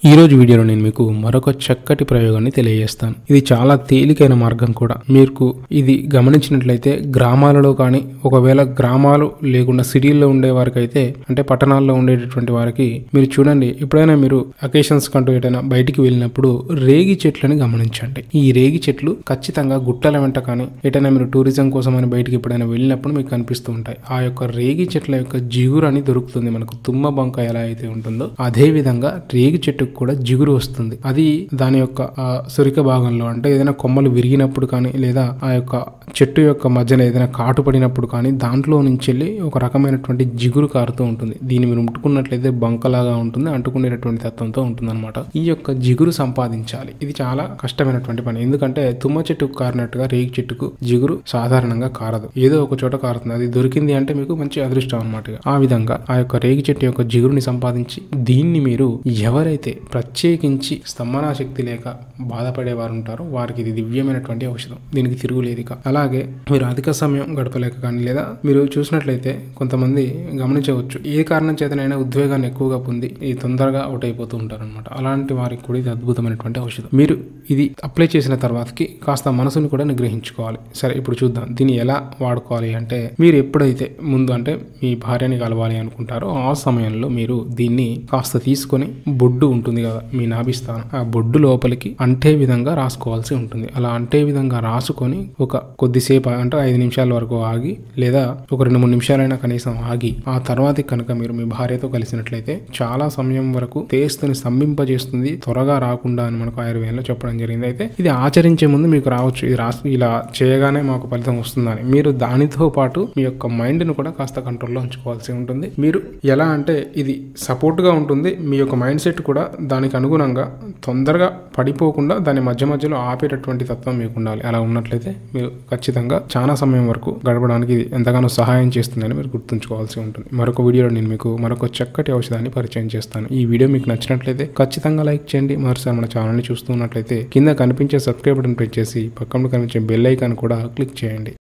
ఈ రోజు వీడియోలో నేను మీకు మరొక చక్కటి ప్రయోగాన్ని తెలియజేస్తాను ఇది చాలా తేలికైన మార్గం కూడా మీకు ఇది గమనించినట్లయితే గ్రామాలలో కానీ ఒకవేళ గ్రామాలు లేకుండా సిటీల్లో ఉండే వారికి అయితే అంటే పట్టణాల్లో ఉండేటటువంటి వారికి మీరు చూడండి ఎప్పుడైనా మీరు అకేషన్స్ కంటూ ఎటైనా బయటికి వెళ్ళినప్పుడు రేగి చెట్లని గమనించండి ఈ రేగి చెట్లు ఖచ్చితంగా గుట్టల వెంట కానీ ఎటైనా మీరు టూరిజం కోసం అని బయటికి ఎప్పుడైనా వెళ్ళినప్పుడు మీకు కనిపిస్తూ ఉంటాయి ఆ యొక్క రేగి చెట్ల యొక్క జిగురు అని దొరుకుతుంది మనకు తుమ్మ బంక ఎలా అయితే ఉంటుందో అదే విధంగా రేగి చెట్టుకు కూడా జిగురు వస్తుంది అది దాని యొక్క ఆ సురిక భాగంలో అంటే ఏదైనా కొమ్మలు విరిగినప్పుడు కానీ లేదా ఆ యొక్క చెట్టు యొక్క మధ్యలో ఏదైనా కాటు పడినప్పుడు కానీ దాంట్లో నుంచి వెళ్ళి ఒక రకమైనటువంటి జిగురు కారుతూ ఉంటుంది దీన్ని మీరు ముట్టుకున్నట్లయితే బంకలాగా ఉంటుంది అంటుకునేటటువంటి తత్వంతో ఉంటుంది అనమాట ఈ యొక్క జిగురు సంపాదించాలి ఇది చాలా కష్టమైనటువంటి పని ఎందుకంటే తుమ్మ చెట్టుకు కారినట్టుగా రేగి చెట్టుకు జిగురు సాధారణంగా కారదు ఏదో ఒక చోట కారుతుంది అది దొరికింది అంటే మీకు మంచి అదృష్టం అనమాట ఆ విధంగా ఆ యొక్క రేగి చెట్టు యొక్క జిగురుని సంపాదించి దీన్ని మీరు ఎవరైతే ప్రత్యేకించి స్తంభనా శక్తి లేక బాధపడే వారు ఉంటారో వారికి ఇది దివ్యమైనటువంటి ఔషధం దీనికి తిరుగులేదు ఇక అలాగే మీరు అధిక సమయం గడపలేక కానీ లేదా మీరు చూసినట్లయితే కొంతమంది గమనించవచ్చు ఏ కారణం చేతనైనా ఉద్వేగాన్ని ఎక్కువగా పొంది ఈ తొందరగా అవుట్ అయిపోతూ ఉంటారు అనమాట అలాంటి వారికి కూడా ఇది అద్భుతమైనటువంటి ఔషధం మీరు ఇది అప్లై చేసిన తర్వాతకి కాస్త మనసుని కూడా నిగ్రహించుకోవాలి సరే ఇప్పుడు చూద్దాం దీన్ని ఎలా వాడుకోవాలి అంటే మీరు ఎప్పుడైతే ముందు అంటే మీ భార్యని కలవాలి అనుకుంటారో ఆ సమయంలో మీరు దీన్ని కాస్త తీసుకొని బొడ్డు ఉంటుంది కదా మీ నాభిస్థానం ఆ బొడ్డు లోపలికి అంటే విధంగా రాసుకోవాల్సి ఉంటుంది అలా అంటే విధంగా రాసుకొని ఒక కొద్దిసేపు అంటే ఐదు నిమిషాల వరకు ఆగి లేదా ఒక రెండు మూడు నిమిషాలైనా కనీసం ఆగి ఆ తర్వాత కనుక మీరు మీ భార్యతో కలిసినట్లయితే చాలా సమయం వరకు తేస్తుని స్తంభింపజేస్తుంది త్వరగా రాకుండా అని మనకు ఆయుర్వేదంలో చెప్పడం జరిగింది అయితే ఇది ఆచరించే ముందు మీకు రావచ్చు ఇది రాసి ఇలా చేయగానే మాకు ఫలితం వస్తుందని మీరు దానితో పాటు మీ యొక్క మైండ్ ను కూడా కాస్త కంట్రోల్లో ఉంచుకోవాల్సి ఉంటుంది మీరు ఎలా అంటే ఇది సపోర్ట్ గా ఉంటుంది మీ యొక్క మైండ్ సెట్ కూడా దానికి అనుగుణంగా తొందరగా పడిపోకుండా దాని మధ్య మధ్యలో ఆపేటటువంటి తత్వం మీకు ఉండాలి అలా ఉన్నట్లయితే మీరు ఖచ్చితంగా చాలా సమయం వరకు గడపడానికి ఇది ఎంతగానో సహాయం చేస్తుందని మీరు గుర్తుంచుకోవాల్సి ఉంటుంది మరొక వీడియోలో నేను మీకు మరొక చక్కటి ఔషధాన్ని పరిచయం చేస్తాను ఈ వీడియో మీకు నచ్చినట్లయితే ఖచ్చితంగా లైక్ చేయండి మరోసారి మన ఛానల్ని చూస్తున్నట్లయితే కింద కనిపించే సబ్స్క్రైబ్ బటన్ ప్రెస్ చేసి పక్కన కనిపించే బెల్ ఐకాన్ కూడా క్లిక్ చేయండి